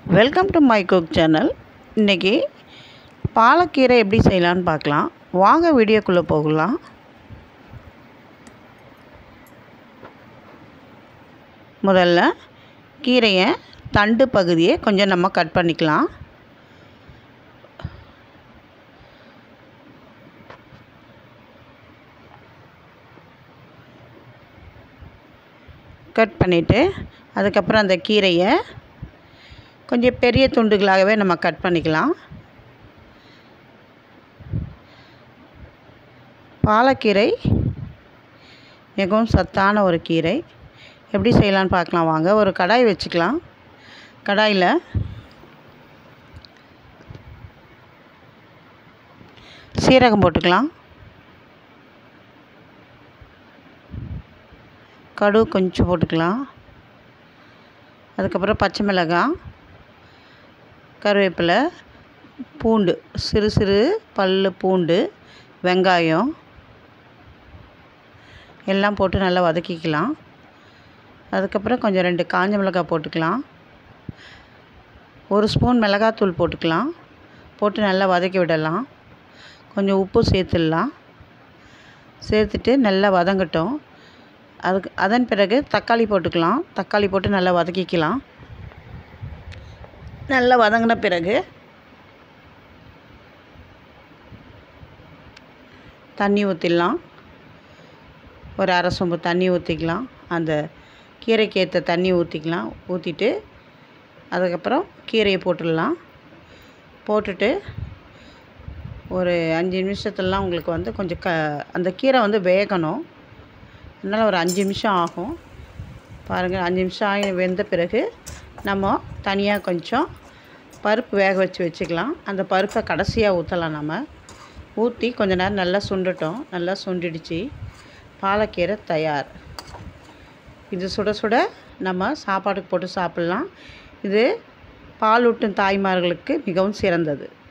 welcome to my cook channel இன்றைக்கி பாலக்கீரை எப்படி செய்யலான்னு பார்க்கலாம் வாங்க வீடியோக்குள்ளே போகலாம் முதல்ல கீரையை தண்டு பகுதியை கொஞ்சம் நம்ம கட் பண்ணிக்கலாம் கட் பண்ணிவிட்டு அதுக்கப்புறம் அந்த கீரையை கொஞ்சம் பெரிய துண்டுகளாகவே நம்ம கட் பண்ணிக்கலாம் பாலக்கீரை மிகவும் சத்தான ஒரு கீரை எப்படி செய்யலான்னு பார்க்கலாம் வாங்க ஒரு கடாய் வச்சுக்கலாம் கடாயில் சீரகம் போட்டுக்கலாம் கடுகு கொஞ்சம் போட்டுக்கலாம் அதுக்கப்புறம் பச்சை மிளகாய் கருவேப்பிலை பூண்டு சிறு சிறு பல் பூண்டு வெங்காயம் எல்லாம் போட்டு நல்லா வதக்கிக்கலாம் அதுக்கப்புறம் கொஞ்சம் ரெண்டு காஞ்ச மிளகாய் போட்டுக்கலாம் ஒரு ஸ்பூன் மிளகாத்தூள் போட்டுக்கலாம் போட்டு நல்லா வதக்கி விடலாம் கொஞ்சம் உப்பு சேர்த்துடலாம் சேர்த்துட்டு நல்லா வதங்கட்டும் அதுக்கு அதன் பிறகு தக்காளி போட்டுக்கலாம் தக்காளி போட்டு நல்லா வதக்கிக்கலாம் நல்லா வதங்கின பிறகு தண்ணி ஊற்றிடலாம் ஒரு அரை சொம்பு தண்ணி ஊற்றிக்கலாம் அந்த கீரைக்கு ஏற்ற தண்ணி ஊற்றிக்கலாம் ஊற்றிட்டு அதுக்கப்புறம் கீரையை போட்டுடலாம் போட்டுட்டு ஒரு அஞ்சு நிமிஷத்துலலாம் உங்களுக்கு வந்து கொஞ்சம் க அந்த கீரை வந்து வேகணும் அதனால் ஒரு அஞ்சு நிமிஷம் ஆகும் பாருங்கள் அஞ்சு நிமிஷம் ஆகி வெந்த பிறகு நம்ம தனியாக கொஞ்சம் பருப்பு வேக வச்சு வச்சுக்கலாம் அந்த பருப்பை கடைசியாக ஊற்றலாம் நம்ம ஊற்றி கொஞ்ச நேரம் நல்லா சுண்டட்டும் நல்லா சுண்டிடுச்சு பாலக்கீரை தயார் இது சுட சுட நம்ம சாப்பாட்டுக்கு போட்டு சாப்பிட்லாம் இது பாலூட்டும் தாய்மார்களுக்கு மிகவும் சிறந்தது